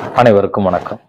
அனைவருக்கும் வணக்கம்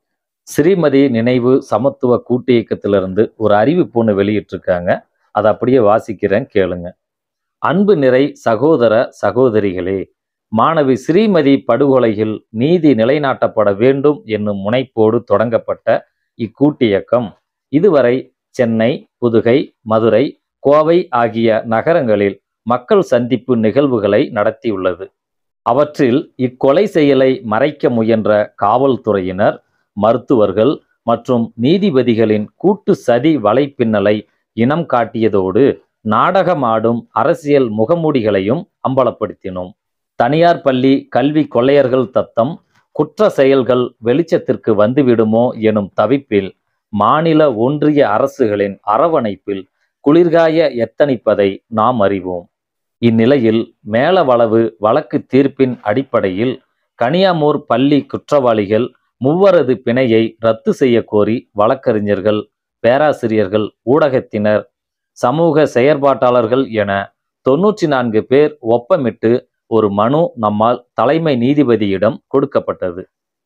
ஸ்ரீமதி நினைவு சமத்துவ கூட்டு இயக்கத்திலிருந்து ஒரு அறிவிப்பு ஒன்று வெளியிட்டிருக்காங்க அதை அப்படியே வாசிக்கிறேன் கேளுங்க அன்பு நிறை சகோதர சகோதரிகளே மாணவி ஸ்ரீமதி படுகொலையில் நீதி நிலைநாட்டப்பட வேண்டும் என்னும் முனைப்போடு தொடங்கப்பட்ட இக்கூட்டு இயக்கம் இதுவரை சென்னை புதுகை மதுரை கோவை ஆகிய நகரங்களில் மக்கள் சந்திப்பு நிகழ்வுகளை நடத்தியுள்ளது அவற்றில் இக்கொலை செயலை மறைக்க முயன்ற காவல்துறையினர் மருத்துவர்கள் மற்றும் நீதிபதிகளின் கூட்டு சதி வலைப்பின்னலை இனம் காட்டியதோடு நாடகமாடும் அரசியல் முகமூடிகளையும் அம்பலப்படுத்தினோம் தனியார் பள்ளி கல்வி கொள்ளையர்கள் தத்தம் குற்ற செயல்கள் வெளிச்சத்திற்கு வந்துவிடுமோ எனும் தவிப்பில் மாநில ஒன்றிய அரசுகளின் அரவணைப்பில் குளிர்காய எத்தனிப்பதை நாம் அறிவோம் இந்நிலையில் மேலவளவு வழக்கு தீர்ப்பின் அடிப்படையில் கனியாமூர் பள்ளி குற்றவாளிகள் மூவரது பிணையை ரத்து செய்ய கோரி வழக்கறிஞர்கள் பேராசிரியர்கள் ஊடகத்தினர் சமூக செயற்பாட்டாளர்கள் என தொன்னூற்றி நான்கு பேர் ஒப்பமிட்டு ஒரு மனு நம்மால் தலைமை நீதிபதியிடம் கொடுக்கப்பட்டது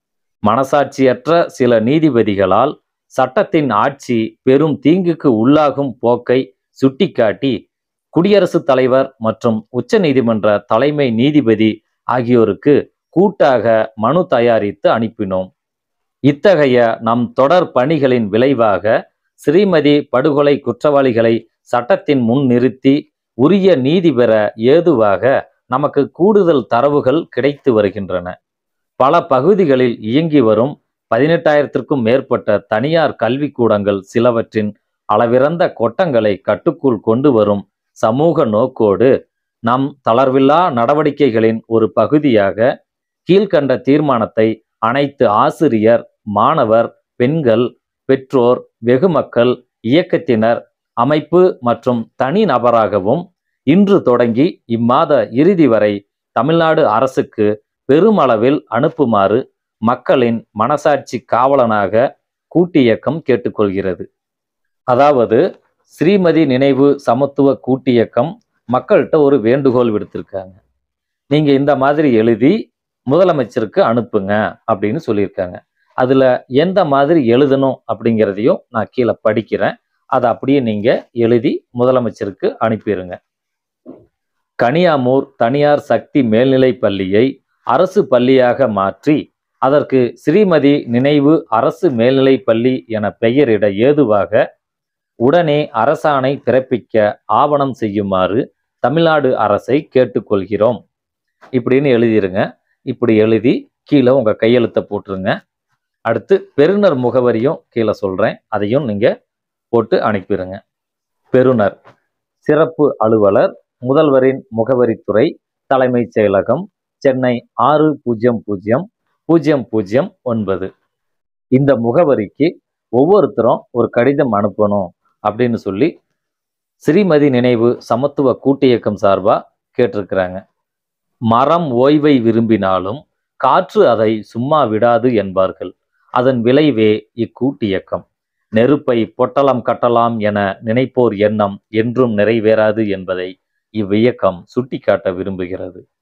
மனசாட்சியற்ற சில நீதிபதிகளால் சட்டத்தின் ஆட்சி பெரும் தீங்குக்கு உள்ளாகும் போக்கை சுட்டிக்காட்டி குடியரசுத் தலைவர் மற்றும் உச்சநீதிமன்ற தலைமை நீதிபதி ஆகியோருக்கு கூட்டாக மனு தயாரித்து அனுப்பினோம் இத்தகைய நம் தொடர் பணிகளின் விளைவாக ஸ்ரீமதி படுகொலை குற்றவாளிகளை சட்டத்தின் முன் நிறுத்தி உரிய நீதி பெற ஏதுவாக நமக்கு கூடுதல் தரவுகள் கிடைத்து வருகின்றன பல பகுதிகளில் இயங்கி வரும் பதினெட்டாயிரத்திற்கும் மேற்பட்ட தனியார் கல்விக்கூடங்கள் சிலவற்றின் அளவிறந்த கொட்டங்களை கட்டுக்குள் கொண்டு வரும் சமூக நோக்கோடு நம் தளர்வில்லா நடவடிக்கைகளின் ஒரு பகுதியாக கீழ்கண்ட தீர்மானத்தை அனைத்து ஆசிரியர் மாணவர் பெண்கள் பெற்றோர் வெகுமக்கள் இயக்கத்தினர் அமைப்பு மற்றும் தனி நபராகவும் இன்று தொடங்கி இம்மாத இறுதி வரை தமிழ்நாடு அரசுக்கு பெருமளவில் அனுப்புமாறு மக்களின் மனசாட்சி காவலனாக கூட்டியக்கம் கேட்டுக்கொள்கிறது அதாவது ஸ்ரீமதி நினைவு சமத்துவ கூட்டியக்கம் மக்கள்கிட்ட ஒரு வேண்டுகோள் விடுத்திருக்காங்க நீங்க இந்த மாதிரி எழுதி முதலமைச்சருக்கு அனுப்புங்க அப்படின்னு சொல்லியிருக்காங்க அதுல எந்த மாதிரி எழுதணும் அப்படிங்கிறதையும் நான் கீழே படிக்கிறேன் அதை அப்படியே நீங்க எழுதி முதலமைச்சருக்கு அனுப்பிடுங்க கனியாமூர் தனியார் சக்தி மேல்நிலைப் பள்ளியை அரசு பள்ளியாக மாற்றி அதற்கு ஸ்ரீமதி நினைவு அரசு மேல்நிலைப் பள்ளி என பெயரிட ஏதுவாக உடனே அரசாணை பிறப்பிக்க ஆவணம் செய்யுமாறு தமிழ்நாடு அரசை கேட்டுக்கொள்கிறோம் இப்படின்னு எழுதிருங்க இப்படி எழுதி கீழே உங்க கையெழுத்தை போட்டுருங்க அடுத்து பெறுநர் முகவரியும் கீழே சொல்றேன் அதையும் நீங்க போட்டு அனுப்பிடுங்க பெறுநர் சிறப்பு அலுவலர் முதல்வரின் முகவரித்துறை தலைமைச் செயலகம் சென்னை ஆறு பூஜ்ஜியம் பூஜ்ஜியம் பூஜ்ஜியம் பூஜ்ஜியம் ஒன்பது இந்த முகவரிக்கு ஒவ்வொருத்தரும் ஒரு கடிதம் அனுப்பணும் அப்படின்னு சொல்லி ஸ்ரீமதி நினைவு சமத்துவ கூட்டு இயக்கம் சார்பா கேட்டிருக்கிறாங்க மரம் ஓய்வை விரும்பினாலும் காற்று அதை சும்மா விடாது என்பார்கள் அதன் விளைவே இக்கூட்டு இயக்கம் நெருப்பை பொட்டலம் கட்டலாம் என நினைப்போர் எண்ணம் என்றும் நிறைவேறாது என்பதை இவ்வியக்கம் சுட்டிக்காட்ட விரும்புகிறது